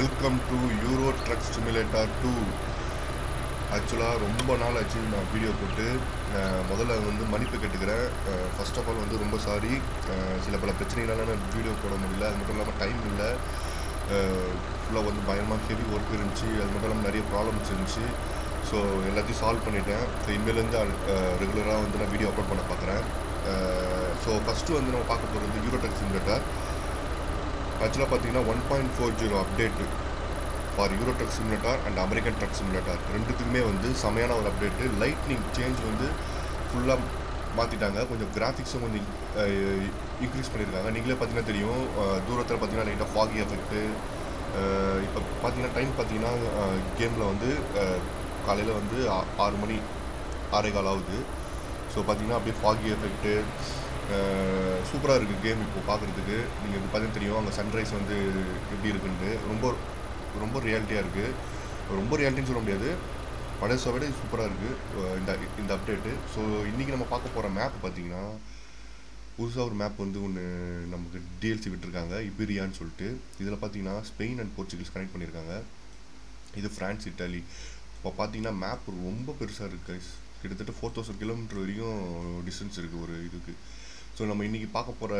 Welcome to Euro truck simulator two ஆக்சுவலாக ரொம்ப நாள் ஆச்சு நான் வீடியோ போட்டு அஹ், முதல்ல வந்து மன்னிப்பு கேட்டுக்கிறேன் ஃபர்ஸ்ட் ஆஃப் ஆல் வந்து ரொம்ப சாரி சில பல பிரச்சனைகளால நான் வீடியோ போட முடியல அது மட்டும் இல்லாமல் டைம் இல்லை ஃபுல்லாக வந்து பயங்கரமாக ஹெவி ஒர்க் இருந்துச்சு அது மட்டும் இல்லாமல் நிறைய ப்ராப்ளம்ஸ் இருந்துச்சு ஸோ எல்லாத்தையும் சால்வ் பண்ணிட்டேன் ஸோ இனிமேலேருந்து ரெகுலராக வந்து நான் வீடியோ அப்லோட் பண்ண பார்க்குறேன் ஸோ ஃபஸ்ட்டு வந்து நம்ம பார்க்க போகிறது வந்து யூரோ ட்ரக் சிமுலேட்டர் ஆக்சுவலாக பார்த்தீங்கன்னா one point four zero update for Euro truck simulator and American truck simulator ரெண்டுத்துக்குமே வந்து செமையான ஒரு அப்டேட்டு லைட்னிங் சேஞ்ச் வந்து ஃபுல்லாக மாற்றிட்டாங்க கொஞ்சம் கிராஃபிக்ஸும் கொஞ்சம் இன்க்ரீஸ் பண்ணியிருக்காங்க நீங்களே பார்த்தீங்கன்னா தெரியும் தூரத்தில் பார்த்தீங்கன்னா லைட்டாக ஃபாகி எஃபெக்ட்டு இப்போ பார்த்தீங்கன்னா டைம் பார்த்தீங்கன்னா கேமில் வந்து காலையில் வந்து ஆ- ஆறு மணி ஆறே கால் ஆகுது ஸோ பார்த்தீங்கன்னா அப்படியே ஃபாகி எஃபெக்ட்டு சூப்பராக இருக்குது கேம் இப்போ பார்க்குறதுக்கு நீங்கள் இப்போ பார்த்தீங்கன்னா தெரியும் அங்கே சன்ரைஸ் வந்து எப்படி இருக்குன்ட்டு ரொம்ப ரொம்ப ரியாலிட்டியாக இருக்குது ரொம்ப ரியாலிட்டின்னு சொல்ல முடியாது பழசை விட சூப்பராக இருக்குது இந்த இந்த அப்டேட்டு ஸோ இன்றைக்கி நம்ம பார்க்க போகிற மேப் பார்த்தீங்கன்னா புதுசாக ஒரு மேப் வந்து ஒன்று நமக்கு டிஎல்சி விட்டுருக்காங்க இபிரியான்னு சொல்லிட்டு இதில் பார்த்தீங்கன்னா ஸ்பெயின் அண்ட் போர்ச்சுகல்ஸ் கனெக்ட் பண்ணியிருக்காங்க இது ஃப்ரான்ஸ் இட்டாலி இப்போ பார்த்தீங்கன்னா மேப் ரொம்ப பெருசாக இருக்குது guys. கிட்டத்தட்ட ஃபோர் தௌசண்ட் கிலோமீட்டர் வரைக்கும் டிஸ்டன்ஸ் இருக்குது ஒரு இதுக்கு ஸோ நம்ம இன்றைக்கி பார்க்க போகிற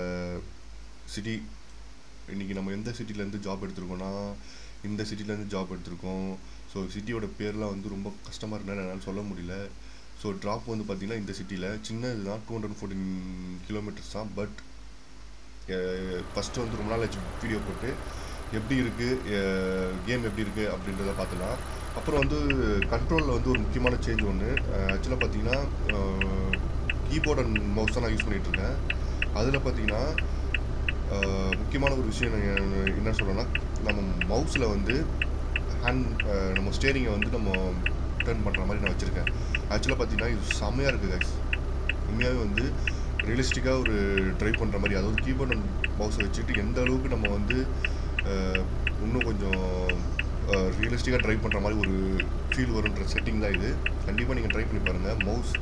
சிட்டி இன்றைக்கி நம்ம எந்த சிட்டிலேருந்து ஜாப் எடுத்திருக்கோம்னா இந்த சிட்டிலேருந்து ஜாப் எடுத்திருக்கோம் ஸோ சிட்டியோட பேர்லாம் வந்து ரொம்ப கஷ்டமாக இருந்தால் என்னால் சொல்ல முடியல ஸோ ட்ராப் வந்து பார்த்திங்கன்னா இந்த சிட்டியில் சின்ன இதுதான் டூ ஹண்ட்ரட் ஃபோர்டீன் கிலோமீட்டர்ஸ் தான் பட் ஃபஸ்ட்டு வந்து ரொம்ப நாள் ஆச்சு வீடியோ போட்டு எப்படி இருக்குது கேம் எப்படி இருக்குது அப்படின்றத பார்த்துலாம் அப்புறம் வந்து கண்ட்ரோலில் வந்து ஒரு முக்கியமான சேஞ்ச் ஒன்று ஆக்சுவலாக பார்த்தீங்கன்னா கீபோர்ட் அண்ட் மவுஸ் தான் நான் யூஸ் பண்ணிகிட்டு இருக்கேன் அதில் பார்த்தீங்கன்னா அஹ், முக்கியமான ஒரு விஷயம் நான் என்ன- என்ன சொல்கிறேன்னா நம்ம மவுஸில் வந்து ஹேண்ட் நம்ம ஸ்டேரிங்கை வந்து நம்ம டர்ன் பண்ணுற மாதிரி நான் வச்சுருக்கேன் ஆக்சுவலாக பார்த்தீங்கன்னா இது செம்மையாக இருக்குது guys உண்மையாகவே வந்து ரியலிஸ்டிக்காக ஒரு ட்ரைவ் பண்ணுற மாதிரி அதாவது கீபோர்ட் அண்ட் மவுஸை வச்சுட்டு எந்த அளவுக்கு நம்ம வந்து அஹ், இன்னும் கொஞ்சம் ரியலிஸ்டிக்காக ட்ரைவ் பண்ணுற மாதிரி ஒரு ஃபீல் வருன்ற செட்டிங் தான் இது கண்டிப்பாக நீங்கள் ட்ரை பண்ணி பாருங்கள் மவுஸ்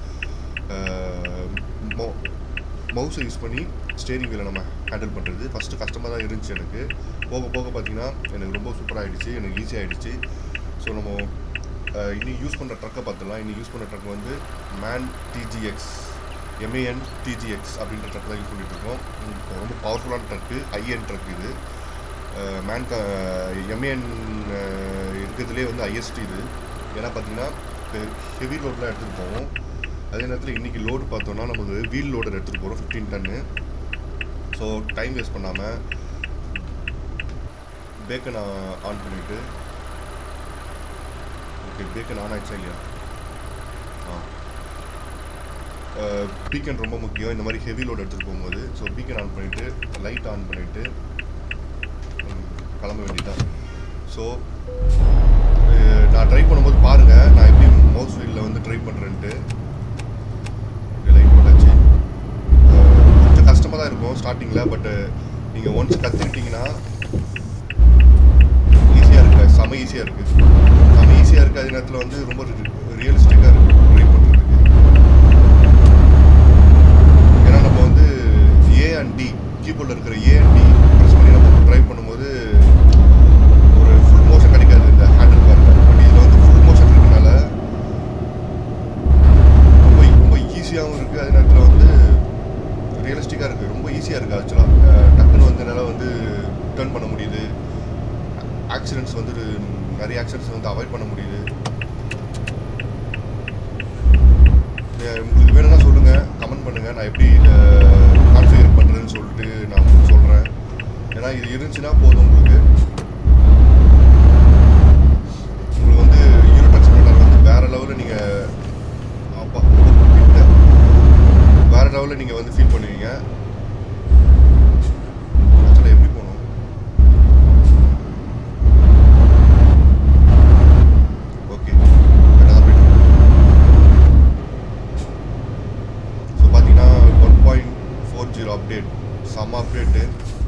மவுஸை யூஸ் பண்ணி ஸ்டேரிங் வீலை நம்ம ஹேண்டில் பண்ணுறது ஃபஸ்ட்டு கஷ்டமாக தான் இருந்துச்சு எனக்கு போக போக பார்த்தீங்கன்னா எனக்கு ரொம்ப சூப்பராக ஆகிடுச்சு எனக்கு ஈஸி ஆகிடுச்சு ஸோ நம்ம அஹ், இன்னைக்கு யூஸ் பண்ணுற ட்ரக்கை பார்த்துலாம் இன்னைக்கு யூஸ் பண்ணுற ட்ரக் வந்து மேன் டிஜிஎக்ஸ் எம்ஏஎன் டிஜிஎக்ஸ் அப்படின்ற ட்ரக் தான் யூஸ் பண்ணிட்டு இருக்கோம் உம், ரொம்ப பவர்ஃபுல்லான ட்ரக்கு ஐஎன் ட்ரக் இது மேன் எம்ஏஎன் இருக்கிறதுலே வந்து ஐஎஸ்டி இது ஏன்னா பார்த்தீங்கன்னா ஹெவி லோட்லாம் எடுத்துகிட்டு போவோம் அதே நேரத்தில் இன்றைக்கி லோடு பார்த்தோன்னா நமக்கு வீல் லோடர் எடுத்துகிட்டு போகிறோம் fifteen ton so time waste பண்ணாமல் பேக்கன் ஆன் பண்ணிவிட்டு ஓகே பேக்கன் ஆன் ஆயிடுச்சா இல்லையா ஆ பீக்கன் ரொம்ப முக்கியம் இந்த மாதிரி ஹெவி லோட் எடுத்துகிட்டு போகும்போது ஸோ பீக்கன் ஆன் பண்ணிவிட்டு லைட் ஆன் பண்ணிவிட்டு கிளம்ப வேண்டியதான் ஸோ நான் ட்ரை பண்ணும்போது பாருங்கள் நான் எப்படி மவுஸ் வீலில் வந்து ட்ரை பண்ணுறேன்ட்டு லைட் போட்டாச்சு அஹ், கொஞ்சம் கஷ்டமாக தான் இருக்கும் ஸ்டார்டிங்கில் பட்டு நீங்கள் ஒன்ஸ் கற்றுக்கிட்டிங்கன்னா ஈஸியாக இருக்கு செம ஈஸியாக இருக்குது செம ஈஸியாக இருக்குது அதே நேரத்தில் வந்து ரொம்ப ரியலிஸ்டிக்காக இருக்குது ட்ரை பண்ணுறதுக்கு ஏன்னா நம்ம வந்து ஏ அண்ட் டி கீபோர்டில் இருக்கிற ஏ அண்ட் டி ப்ரெஸ் பண்ணி நம்ம ட்ரைவ் பண்ணும்போது ஒரு ஃபுல் மோஷன் கிடைக்காது இந்த ஹேண்டில் பாரில் பட் இதில் வந்து ஃபுல் மோஷன் இருக்கனால ரொம்ப ரொம்ப ஈஸியாகவும் இருக்குது அதே நேரத்தில் வந்து ரியலிஸ்டிக்காக இருக்குது ரொம்ப ஈஸியாக இருக்குது ஆக்சுவலாக டக்குன்னு வந்து என்னால் வந்து டேர்ன் பண்ண முடியுது ஆக்சிடென்ட்ஸ் வந்து நிறைய ஆக்சிடென்ட்ஸ் வந்து அவாய்ட் பண்ண முடியுது அஹ் உங்களுக்கு வேணும்னா சொல்லுங்கள் கமெண்ட் பண்ணுங்கள் நான் எப்படி இதை கான்ஃபிகர் பண்ணுறேன்னு சொல்லிட்டு நான் உங்களுக்கு சொல்கிறேன் ஏன்னா இது இருந்துச்சுன்னா போதும் உங்களுக்கு உங்களுக்கு வந்து யூரோ டச் வந்து வேறு லெவலில் நீங்கள் அப்பா கிட்ட வேறு லெவலில் நீங்கள் வந்து ஃபீல் பண்ணுவீங்க ஆக்சுவலாக எப்படி போகணும் ஓகே கரெக்டாக தான் போயிட்டு ஸோ பார்த்தீங்கன்னா one point four zero update செம்ம அப்டேட்டு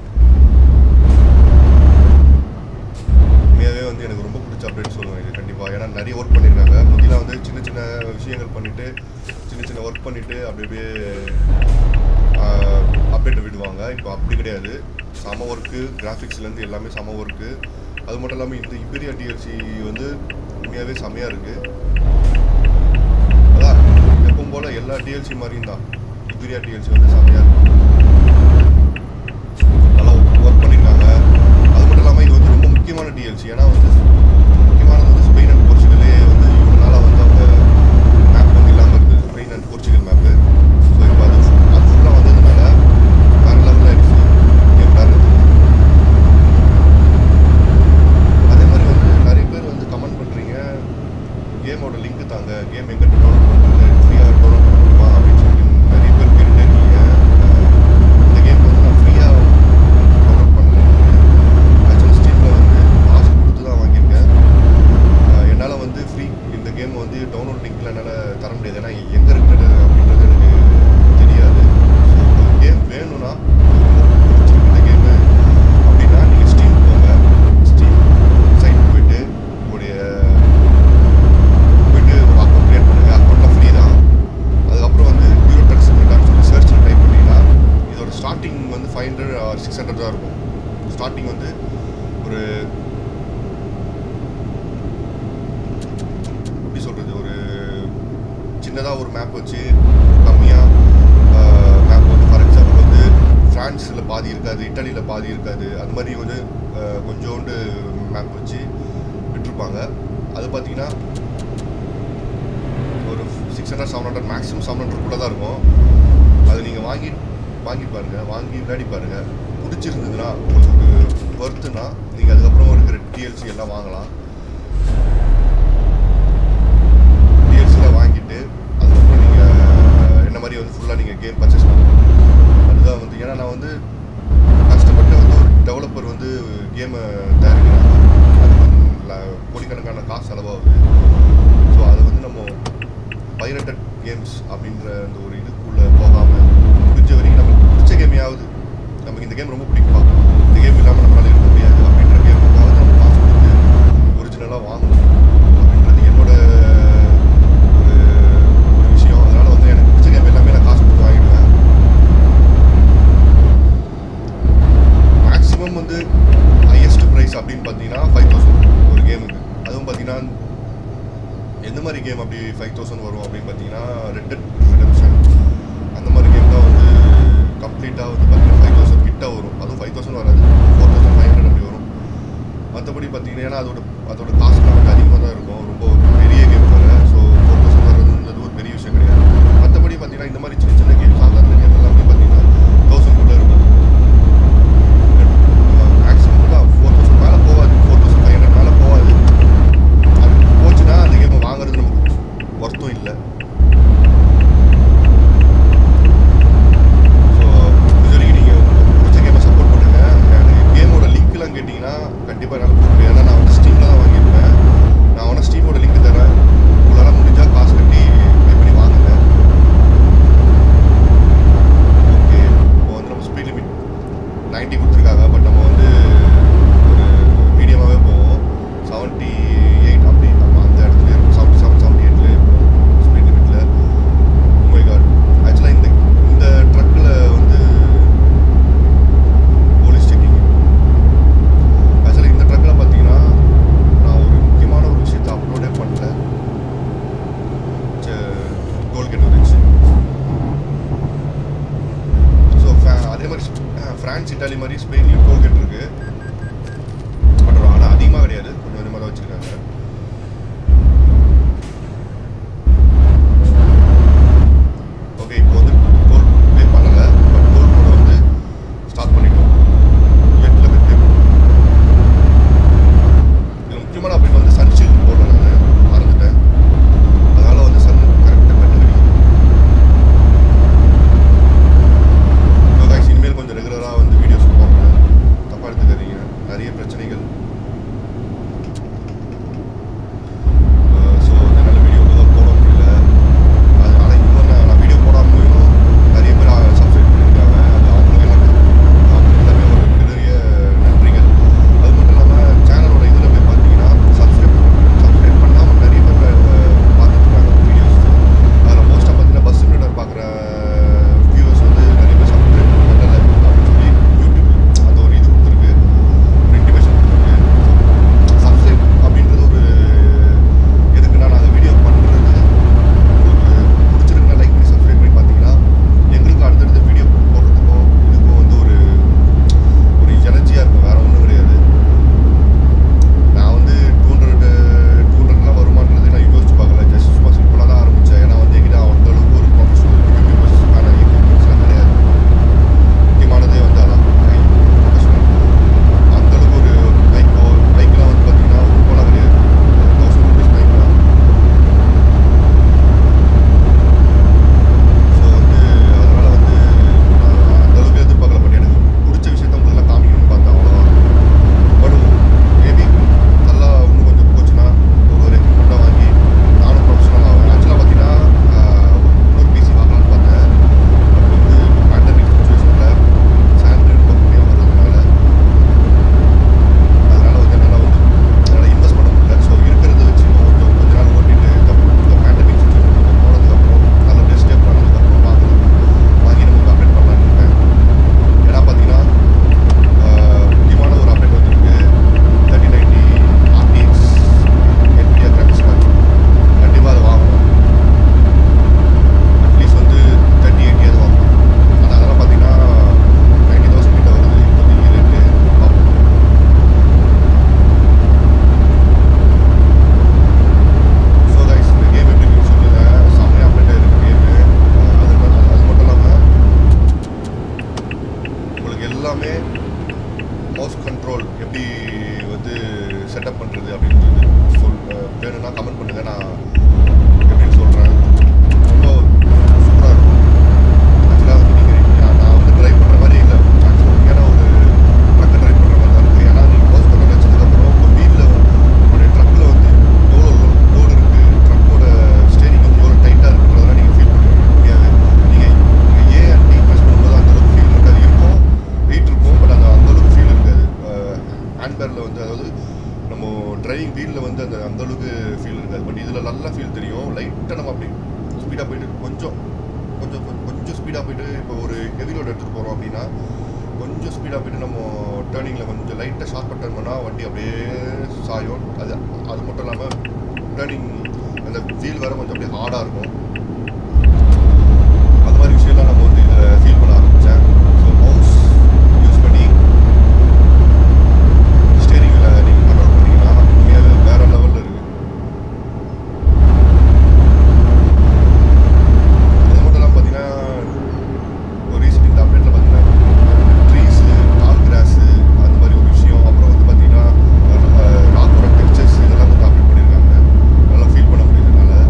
உண்மையாகவே வந்து எனக்கு ரொம்ப பிடிச்ச அப்டேட் சொல்லுவேன் இது கண்டிப்பாக ஏன்னா நிறைய ஒர்க் பண்ணியிருக்காங்க முந்திலாம் வந்து சின்ன சின்ன விஷயங்கள் பண்ணிவிட்டு சின்ன சின்ன ஒர்க் பண்ணிவிட்டு அப்படி அப்படியே அப்டேட்டை விடுவாங்க இப்போ அப்படி கிடையாது சம ஒர்க்கு கிராஃபிக்ஸ்லேருந்து எல்லாமே சம ஒர்க்கு அது மட்டும் இல்லாமல் இந்த இம்பீரியா டிஎல்சி வந்து உண்மையாகவே செமையாக இருக்குது அதான் எப்பவும் போல் எல்லா டிஎல்சி மாதிரியும் தான் இம்பீரியா டிஎல்சி வந்து செமையாக இருக்கு நல்லா ஒர்க் பண்ணியிருக்காங்க அது மட்டும் இல்லாமல் இது வந்து ரொம்ப முக்கியமான டிஎல்சி ஏன்னா வந்து முக்கியமானது வந்து ஸ்பெயின் அண்ட் போர்ச்சுகலே வந்து இவனால வந்து அவங்க மேப் வந்து இல்லாமல் இருக்குது Spain and Portugal map so இப்போ அது அது ஃபுல்லாக வந்ததுனால வேறு லெவலில் ஆயிடுச்சு கேம் விளாட்றது அதே மாதிரி வந்து நிறைய பேர் வந்து கமெண்ட் பண்ணுறீங்க கேமோட லிங்க் தாங்க கேம் எங்கே டவுன்லோட் பண்ணுறது ஃப்ரீயாக டவுன்லோட் பண்ண முடியுமா அப்படின்னு சொல்லி நிறைய பேர் கேட்டுட்டே இருக்கீங்க அஹ் இந்த கேம் வந்து நான் ஃப்ரீயாக டவுன்லோட் பண்ணல ஆக்சுவலி ஸ்டீமில் வந்து காசு கொடுத்து தான் வாங்கியிருக்கேன் அஹ் என்னால் வந்து ஃப்ரீ இந்த கேம் வந்து டவுன்லோட் லிங்க்கில் என்னால் தர முடியாது ஏன்னா எங்கே இருக்குது அப்படின்றது எனக்கு தெரியாது ஸோ கேம் வேணும்னா ரொம்ப பிடிச்சிருக்கு இந்த கேமு அப்படின்னா நீங்கள் ஸ்டீம் போங்க ஸ்டீம் சைட் போயிட்டு உங்களுடைய போயிட்டு ஒரு அக்கௌண்ட் க்ரியேட் பண்ணுங்கள் அக்கௌண்ட்டில் ஃப்ரீ தான் அதுக்கப்புறம் வந்து ஹீரோ ட்ரக்ஸ் சொல்லி சர்ச்சில் டைப் பண்ணிங்கன்னா இதோட ஸ்டார்டிங் வந்து five hundred or six hundred தான் இருக்கும் ஸ்டார்டிங் வந்து ஒரு எப்படி சொல்கிறது ஒரு சின்னதாக ஒரு மேப் வச்சு கம்மியாக மேப் வந்து ஃபார் எக்ஸாம்பிள் வந்து ஃப்ரான்ஸில் பாதி இருக்காது இட்டாலியில் பாதி இருக்காது அது மாதிரி வந்து அஹ், கொஞ்சோண்டு மேப் வச்சு விட்டுருப்பாங்க அது பார்த்தீங்கன்னா ஒரு six hundred seven hundred maximum seven hundred தான் இருக்கும் அது நீங்கள் வாங்கி வாங்கி பாருங்கள் வாங்கி விளையாடி பாருங்கள் பிடிச்சிருந்ததுன்னா உங்களுக்கு ஒர்த்துனா நீங்கள் அதுக்கப்புறம் இருக்கிற டிஎல்சி எல்லாம் வாங்கலாம் டிஎல்சியில் வாங்கிட்டு அதுக்கப்புறம் நீங்கள் என்ன மாதிரி வந்து ஃபுல்லாக நீங்கள் கேம் பர்ச்சேஸ் பண்ணலாம் அதுதான் வந்து ஏன்னா நான் வந்து கஷ்டப்பட்டு வந்து ஒரு டெவலப்பர் வந்து கேமை தயாரிக்கிறாங்க அது வந்து ல- கோடிக்கணக்கான காசு செலவாகுது ஸோ அதை வந்து நம்ம பைரட்டட் கேம்ஸ் அப்படின்ற அந்த ஒரு இதுக்குள்ளே போகாமல் முடிஞ்ச வரைக்கும் நமக்கு பிடிச்ச கேமையாவது நமக்கு இந்த கேம் ரொம்ப பிடிக்குமா இந்த கேம் இல்லாமல் நம்மளால இருக்க முடியாது அப்படின்ற கேமுக்காவது நம்ம காசு கொடுத்து ஒரிஜினலாக வாங்கணும் அப்படின்றது என்னோட ஒரு ஒரு விஷயம் அதனால் வந்து எனக்கு பிடிச்ச கேம் எல்லாமே நான் காசு கொடுத்து வாங்கிடுவேன் மேக்ஸிமம் வந்து ஹையஸ்ட் ப்ரைஸ் அப்படின்னு பார்த்தீங்கன்னா ஃபைவ் தௌசண்ட் ஒரு கேமுக்கு அதுவும் பார்த்தீங்கன்னா எந்த மாதிரி கேம் அப்படி ஃபைவ் தௌசண்ட் வரும் அப்படின்னு பார்த்தீங்கன்னா ரெட் டெட் ரிடம்ஷன் அந்த மாதிரி கேம் தான் வந்து கம்ப்ளீட்டாக வந்து பார்த்தீங்கன்னா ஃபைவ் தௌசண்ட் கிட்ட வரும் அதுவும் ஃபைவ் தௌசண்ட் வராது ஃபோர் தௌசண்ட் ஃபைவ் ஹண்ட்ரட் அப்படி வரும் மற்றபடி பார்த்தீங்கன்னா ஏன்னா அதோட அதோட காஸ்ட் நமக்கு அதிகமாக தான் இருக்கும் ரொம்ப ஒரு பெரிய கேம் வேறு ஸோ ஃபோர் தௌசண்ட் வர்றதுன்றது ஒரு பெரிய விஷயம் கிடையாது மற்றபடி பார்த்தீங்கன்னா இந்த மாதிரி சின்ன சின்ன கேம் சாதாரண கேம் எல்லாமே பார்த்தீங்கன்னா தௌசண்ட் குள்ளே இருக்கும் மேக்ஸிமம் தான் ஃபோர் தௌசண்ட் மேலே போகாது ஃபோர் தௌசண்ட் ஃபைவ் ஹண்ட்ரட் மேலே போகாது அது போச்சுன்னா அந்த கேமை வாங்குறது நமக்கு ஒர்த்தும் இல்லை ஸோ இது வரைக்கும் நீங்கள் பிடிச்ச கேமை சப்போர்ட் பண்ணுங்கள் எனக்கு கேமோட லிங்க்லாம் கேட்டிங்கன்னா கண்டிப்பாக என்னால் கொடுக்க முடியாது ஏன்னா நான் வந்து ஸ்டீமில் தான் வாங்கியிருப்பேன் நான் வேணால் ஸ்டீமோட லிங்க் தரேன் உங்களால் முடிஞ்சால் காசு கட்டி பே பண்ணி வாங்குங்க ஓகே இப்போ வந்து நம்ம ஸ்பீட் லிமிட் 90 கொடுத்துருக்காங்க பட் நம்ம வந்து ஒரு மீடியமாகவே போவோம் செவன்ட்டி எயிட் அப்படி நம்ம அந்த இடத்துல இருக்கும் செவன்ட்டி செவன் செவன்ட்டி எயிட்ல ஸ்பீட் லிமிட்டில் மை காட் ஆக்சுவலாக இந்த இந்த ட்ரக்கில் வந்து போலீஸ் செக்கிங் ஆக்சுவலாக இந்த ட்ரக்கில் பார்த்தீங்கன்னா நான் ஒரு முக்கியமான ஒரு விஷயத்தை அப்லோடே பண்ணல டோல்கேட் வந்துச்சு ஸோ அதே மாதிரி ஸ்ப- ஃப்ரான்ஸ் இட்டாலி மாதிரி ஸ்பெயின்லேயும் டோல்கேட் இருக்கு பட் ஆனால் அதிகமாக கிடையாது கொஞ்சம் கொஞ்சமாக தான் வச்சுருக்காங்க ஓகே இப்போ வந்து டோல் பே பண்ணலை பட் டோல் கூட வந்து ஸ்டார்ட் பண்ணிட்டோம் எட்டில் போய் பே இதில் முக்கியமான அப்படின்னு வந்து சன்ஷீல்டு போடல நான் மறந்துட்டேன் அதனால் வந்து சன் கரெக்டாக கண்டுபிடிக்கும் ஸோ கைஸ் இனிமேல் கொஞ்சம் ரெகுலராக வந்து வீடியோஸ் போடுறேன் தப்பாக எடுத்துக்காதீங்க அதில் நல்ல ஃபீல் தெரியும் லைட்டாக நம்ம அப்படி ஸ்பீடாக போயிட்டு கொஞ்சம் கொஞ்சம் கொஞ்சம் கொஞ்சம் ஸ்பீடாக போயிட்டு இப்போ ஒரு ஹெவி ரோடு எடுத்துகிட்டு போகிறோம் அப்படின்னா கொஞ்சம் ஸ்பீடாக போயிட்டு நம்ம டேர்னிங்கில் கொஞ்சம் லைட்டாக ஷார்ட் டர்ன் பண்ணால் வண்டி அப்படியே சாயும் அது அது மட்டும் இல்லாமல் டேர்னிங் அந்த வீல் வேறு கொஞ்சம் அப்படியே ஹார்டாக இருக்கும் அந்த மாதிரி விஷயம்லாம் நம்ம வந்து இதில் ஃபீல் பண்ண ஆரம்பித்தேன் ஸோ மவுஸ் யூஸ் பண்ணி ஸ்டேரிங்கில் நீங்கள் கண்ட்ரோல் பண்ணீங்கன்னா உண்மையாகவே வேறு லெவலில் இருக்குது அது மட்டும் இல்லாமல் பார்த்தீங்கன்னா ஒரு ரீசெண்ட் இந்த அப்டேட்டில் பார்த்தீங்கன்னா ட்ரீஸு டால் கிராஸு அந்த மாதிரி ஒரு விஷயம் அப்புறம் வந்து பார்த்தீங்கன்னா நம்ம ராக்கோட டெக்ஸ்டர்ஸ் இதெல்லாம் வந்து அப்டேட் பண்ணியிருக்காங்க நல்லா ஃபீல் பண்ண முடியுது என்னால்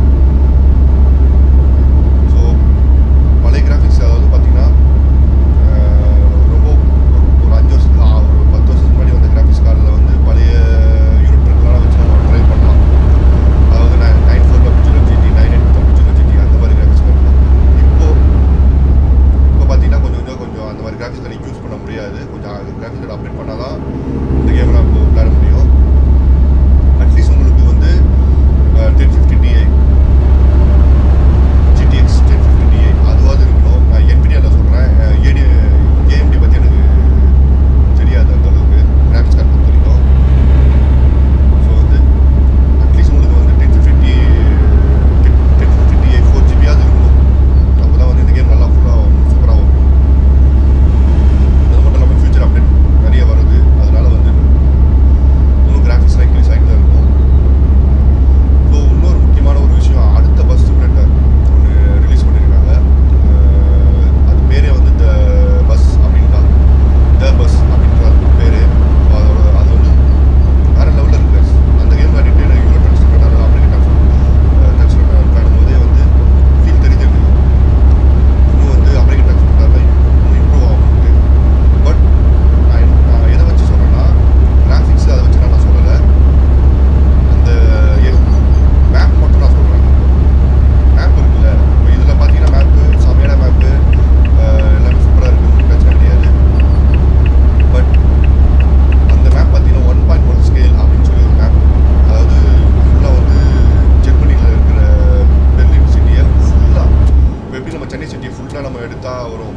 ஸோ பழைய கிராஃபிக்ஸ் அதாவது பார்த்தீங்கன்னா அஹ், ரொம்ப ஒரு- ஒரு அஞ்சு வருஷத்துக்கு ஆ- ஒரு பத்து வருஷத்துக்கு முன்னாடி வந்த கிராஃபிக்ஸ் கார்டில் வந்து பழைய யூனிட் ட்ரிக்லாம் வச்சு நம்ம ட்ரை பண்ணலாம் அதாவது nine nine four double zero GT nine eight double zero GT அந்த மாதிரி கிராஃபிக்ஸ் கார்டு இப்போ இப்போ பார்த்தீங்கன்னா கொஞ்சம் கொஞ்சம் கொஞ்சம் அந்த மாதிரி கிராஃபிக்ஸ் கார்டு யூஸ் பண்ண முடியாது கொஞ்சம் கிராஃபிக்ஸ் கார்டு அப்டேட் பண்ணால் தான் இந்த கேம் நான் இப்போ விளையாட முடியும் அட்லீஸ்ட் உங்களுக்கு வந்து ten fifty Ti GTX ten fifty Ti அதுவாவது இருக்கணும் நான் என்பிடியாவில் சொல்கிறேன் ஏடி ஏஎம்டி பற்றி எனக்கு தெரியாது அந்த அளவுக்கு கிராஃபிக்ஸ் கார்டு பொறுத்த வரைக்கும் ஸோ வந்து அட்லீஸ்ட் உங்களுக்கு வந்து ten fifty ten fifty Ti four ஜிபியாவது இருக்கணும் அப்போ தான் வந்து இந்த கேம் நல்லா ஃபுல்லாக சூப்பராக வரும் அது மட்டும் இல்லாமல் ஃபியூச்சர் அப்டேட் நிறைய வருது அதனால வந்து இன்னும் கிராஃபிக்ஸ்லாம் இன்க்ரீஸ் ஆகிட்டு தான் இருக்கும் ஸோ இன்னொரு முக்கியமான ஒரு விஷயம் அடுத்த பஸ் சிமுலேட்டர் ஒன்று ரிலீஸ் பண்ணியிருக்காங்க அஹ் அது பேரே வந்து த பஸ் அப்படின்ட்டா த பஸ் அப்படின்ற பேர் அதோட அது வந்து வேறு லெவலில் இருக்கு அந்த கேம் விளையாடிட்டு எனக்கு யூரோ ட்ரக் சிமுலேட்டர் அப்படின்னு ட்ரக் சிமுலேட்டர் விளையாடும் போதே வந்து ஃபீல் தெரியுது எனக்கு இன்னும் வந்து அமெரிக்கன் ட்ரக் சிமுலேட்டரில் இன்னும் இம்ப்ரூவ் ஆகும்ட்டு பட் நான் நான் எதை வச்சு சொல்கிறேன்னா கிராஃபிக்ஸ் அதை வச்சு நான் சொல்லலை அந்த மேப் மட்டும் நான் சொல்கிறேன் மேப் இருக்குல்ல இப்போ இதில் பார்த்தீங்கன்னா மேப்பு செமையான மேப்பு எல்லாமே சூப்பராக இருக்குது பிரச்சனை கிடையாது பட் அந்த மேப் பார்த்தீங்கன்னா ஒன் பாயிண்ட் ஒன் ஸ்கேல் அப்படின்னு சொல்லி ஒரு மேப் அதாவது ஃபுல்லாக வந்து ஜெர்மனியில் இருக்கிற பெர்லின் சிட்டியை ஃபுல்லாக இப்போ எப்படி நம்ம சென்னை சிட்டியை ஃபுல்லாக நம்ம எடுத்தால் வரும்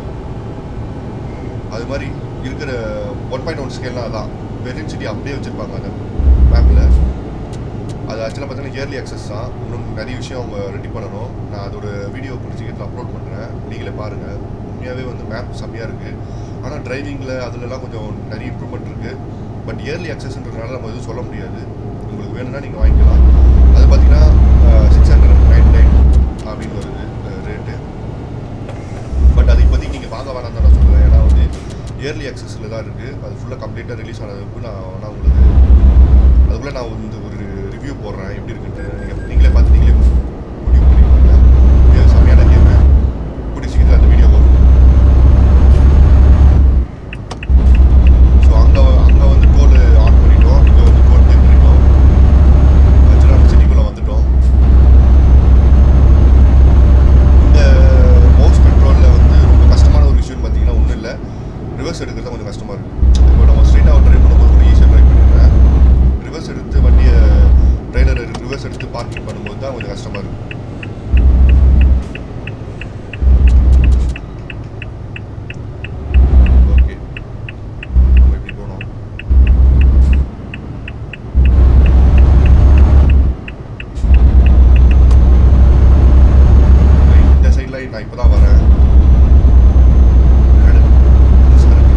அது மாதிரி இருக்கிற ஒன் பாயிண்ட் ஒன் ஸ்கேல்னா அதான் பெர்லின் சிட்டி அப்படியே வச்சுருப்பாங்க அந்த மேப்பில் அது ஆக்சுவலாக பார்த்தீங்கன்னா இயர்லி அக்சஸ் தான் இன்னும் நிறைய விஷயம் அவங்க ரெடி பண்ணணும் நான் அதோட வீடியோ பிடிச்சிக்கிட்டு அப்லோட் பண்ணுறேன் நீங்களே பாருங்கள் உண்மையாகவே வந்து மேப் செம்மையாக இருக்குது ஆனால் டிரைவிங்கில் அதுலலாம் கொஞ்சம் நிறைய இம்ப்ரூவ்மெண்ட் இருக்குது பட் இயர்லி அக்சஸ்ன்றதுனால நம்ம எதுவும் சொல்ல முடியாது உங்களுக்கு வேணும்னா நீங்கள் வாங்கிக்கலாம் அது பார்த்தீங்கன்னா சிக்ஸ் ஹண்ட்ரட் நைன் நைன் அப்படின்னு வருது ரேட்டு பட் அது இப்போதைக்கு நீங்கள் வாங்க வேணாம் தான் நான் சொல்லுவேன் ஏன்னா வந்து இயர்லி அக்சஸில் தான் இருக்குது அது ஃபுல்லாக கம்ப்ளீட்டாக ரிலீஸ் ஆனதுக்கு நான் நான் உங்களுக்கு அதுக்குள்ளே நான் வந்து ஒரு ரிவ்யூ போடுறேன் எப்படி இருக்குன்ட்டு நீங்கள் நீங்களே பார்த்து நீங்களே முடிவு பண்ணிக்கோங்க இது செம்மையான கேமு கூடிய சீக்கிரத்தில் அந்த வீடியோ வரும் ஸோ அங்கே அங்கே வந்து டோல் ஆன் பண்ணிட்டோம் இங்கே வந்து டோல் பே பண்ணிட்டோம் ஆக்சுவலாக நம்ம சிட்டிக்குள்ளே வந்துட்டோம் இந்த மவுஸ் கண்ட்ரோலில் வந்து ரொம்ப கஷ்டமான ஒரு விஷயம்னு பார்த்தீங்கன்னா ஒன்றும் இல்லை ரிவர்ஸ் எடுக்கிறது தான் கொஞ்சம் கஷ்டமாக இருக்குது இப்போ நம்ம ஸ்ட்ரெயிட்டாக ட்ரைவ் பண்ணும்போது ஒரு ஈஸியாக ட்ரைவ் பண்ணிடுறேன் ரிவர்ஸ் எடுத்து வண்டியை ட்ரெயிலர் ரிவர்ஸ் எடுத்து பார்க்கிங் பண்ணும்போது தான் கொஞ்சம் கஷ்டமாக இருக்குது ஓகே நம்ம இப்படி போனோம் இந்த சைடில் நான் இப்போ தான் வரேன் எனக்கு புதுசா இருக்கு.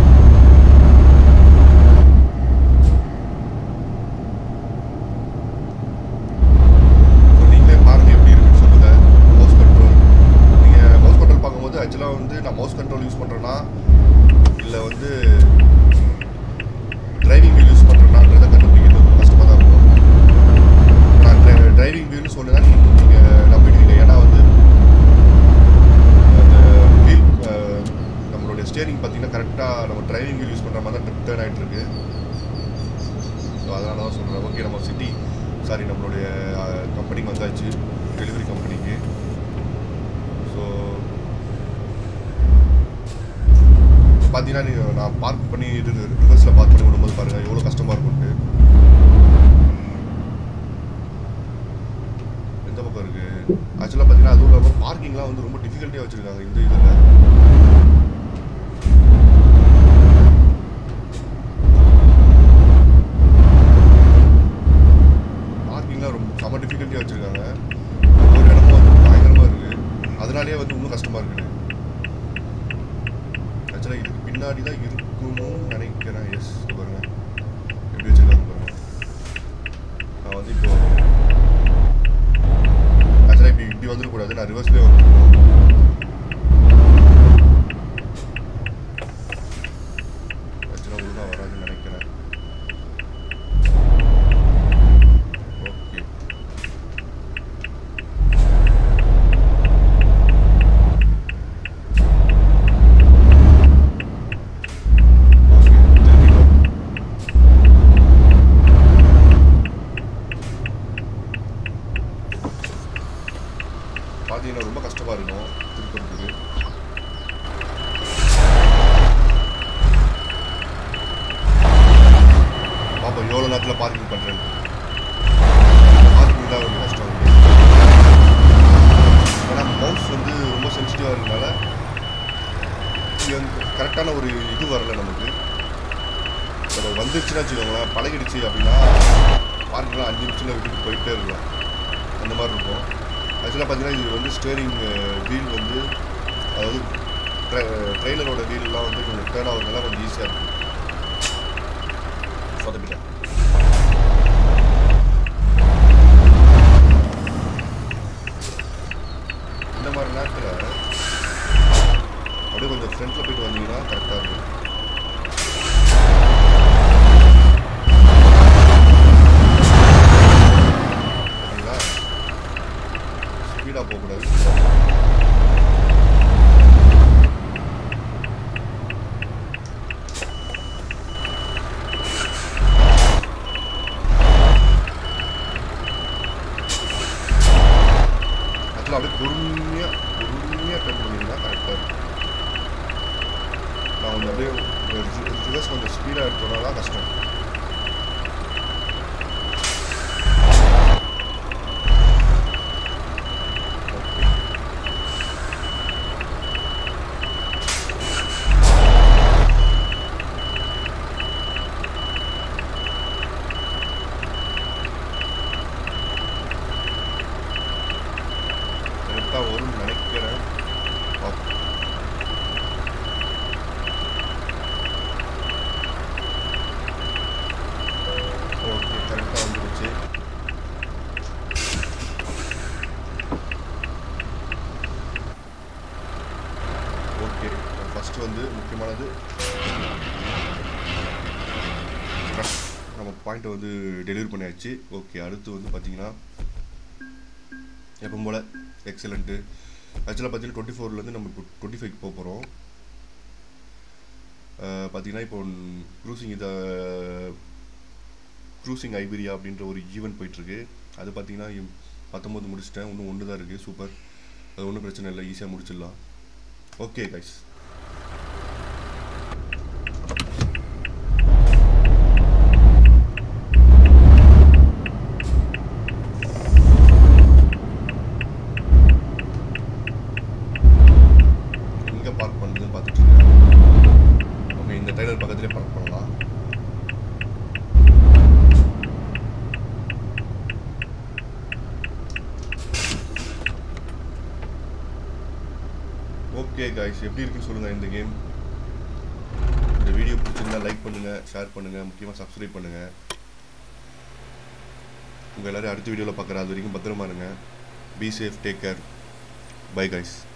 ஸோ நீங்களே பாருங்கள் எப்படி இருக்குன்னு சொல்லுங்கள் மவுஸ் கண்ட்ரோல் நீங்கள் மவுஸ் கண்ட்ரோல் பார்க்கும்போது ஆக்சுவலாக வந்து நான் மவுஸ் கண்ட்ரோல் யூஸ் பண்ணுறேன்னா இல்லை வந்து டிரைவிங் வீல் யூஸ் பண்ணுறேன்னான்றதை கண்டுபிடிக்கிறது ரொம்ப கஷ்டமாக தான் இருக்கும் நான் டிரைவிங் வீல்னு சொன்னா நீங்கள் நீங்கள் நம்பிடுவீங்க ஏன்னா வந்து அந்த வீல் நம்மளுடைய ஸ்டியரிங் பார்த்தீங்கன்னா கரெக்டாக நம்ம டிரைவிங் வீல் யூஸ் பண்ணுற மாதிரி தான் டேர்ன் ஆகிட்டு இருக்கு ஸோ அதனால தான் சொல்கிறேன் ஓகே நம்ம சிட்டி சாரி நம்மளுடைய கம்பெனிக்கு வந்தாச்சு டெலிவரி கம்பெனிக்கு ஸோ பார்த்தீங்கன்னா நீ நான் பார்க் பண்ணி இது ரிவர்ஸில் பார்க் பண்ணி விடும்போது பாருங்கள் எவ்வளோ கஷ்டமாக இருக்கும்ட்டு இந்த பக்கம் இருக்கு ஆக்சுவலாக பார்த்தீங்கன்னா அதுவும் இல்லாமல் பார்க்கிங்லாம் வந்து ரொம்ப டிஃபிகல்ட்டியாக வச்சுருக்காங்க இந்த இதில் பார்க்கிங்லாம் ரொம்ப செம டிஃபிகல்ட்டியாக வச்சுருக்காங்க ஒரு இடமும் வந்து பயங்கரமாக இருக்குது அதனாலேயே வந்து இன்னும் கஷ்டமாக இருக்குது ஆக்சுவலாக இதுக்கு பின்னாடி தான் இருக்கும்னு நினைக்கிறேன் எஸ் பாருங்க எப்படி வச்சுருக்காங்க பாருங்க நான் வந்து இப்போ ஆக்சுவலாக இப்படி இப்படி வந்துடக்கூடாது நான் ரிவர்ஸ்லேயே வந்துருக்கணும் ஆக்சுவலாக ஒழுங்காக வராதுன்னு நினைக்கிறேன் ஓகே ஓகே திரும்பிக்கலாம் பார்த்தீங்கன்னா ரொம்ப கஷ்டமாக இருக்கும் திருப்பறதுக்கு பாப்பா எவ்வளோ நேரத்தில் பார்க்கிங் பண்ணுறேன் பார்க்கிங் தான் ரொம்ப கஷ்டம் ஏன்னா மவுஸ் வந்து ரொம்ப சென்சிட்டிவாக இருக்கனால கரெக்டான ஒரு இது வரல நமக்கு அது வந்துருச்சுன்னா வச்சுக்கோங்களேன் பழகிடுச்சு அப்படின்னா பார்க்கிங்லாம் அஞ்சு நிமிஷத்தில் விட்டுட்டு போயிட்டே இருக்கலாம் அந்த மாதிரி இருக்கும் ஆக்சுவலாக பார்த்தீங்கன்னா இது வந்து ஸ்டேரிங் வீல் வந்து அதாவது ட்ரெய்லரோட வீல்லாம் வந்து கொஞ்சம் டேர்ன் ஆகுறதுனால கொஞ்சம் ஈஸியாக இருக்கும் சொதப்பிட்டேன் இந்த மாதிரி நேரத்தில் அப்படியே கொஞ்சம் ஃப்ரண்ட்டில் போயிட்டு வந்தீங்கன்னா கரெக்டாக இருக்கும் சரிங்களா ஸ்பீடாக போகக்கூடாது ஆக்சுவலாக அப்படியே பொறுமையாக பொறுமையாக டர்ன் பண்ணிங்கன்னா கரெக்டாக இருக்கும் நான் கொஞ்சம் அப்படியே ரிவர்ஸ் கொஞ்சம் ஸ்பீடாக எடுத்தோம்னா தான் கஷ்டம் ஓகே கரெக்டாக வரும்னு நினைக்கிறேன் பார்ப்போம். ஓகே கரெக்டாக வந்துருச்சு ஓகே ஃபஸ்ட்டு வந்து முக்கியமானது நம்ம பாயிண்ட்டை வந்து டெலிவரி பண்ணியாச்சு ஓகே அடுத்து வந்து பார்த்தீங்கன்னா எப்பவும் போல் எக்ஸலண்ட்டு ஆக்சுவலாக பார்த்தீங்கன்னா டுவெண்ட்டி ஃபோர்லேருந்து நம்ம இப்போ டுவெண்ட்டி ஃபைவ் போக போகிறோம் பார்த்தீங்கன்னா இப்போ க்ரூசிங் இதை க்ரூசிங் ஐபீரியா அப்படின்ற ஒரு ஈவெண்ட் போயிட்டுருக்கு அது பார்த்தீங்கன்னா இம்- பத்தொம்போது முடிச்சிட்டேன் இன்னும் ஒன்று தான் இருக்குது சூப்பர் அது ஒன்றும் பிரச்சனை இல்லை ஈஸியாக முடிச்சிடலாம் ஓகே கைஸ் எங்கே பார்க் பண்ணுறதுன்னு பார்த்துட்டு இருக்கேன் ஓகே இந்த டைலர் பக்கத்துலேயே பார்க் பண்ணலாம் ஓகே காய்ஸ் எப்படி இருக்குன்னு சொல்லுங்கள் இந்த கேம் இந்த வீடியோ பிடிச்சிருந்தா லைக் பண்ணுங்கள் ஷேர் பண்ணுங்கள் முக்கியமாக சப்ஸ்கிரைப் பண்ணுங்கள் உங்கள் எல்லோரும் அடுத்த வீடியோவில் பார்க்குற அது வரைக்கும் பத்திரமா இருங்க be safe take care bye guys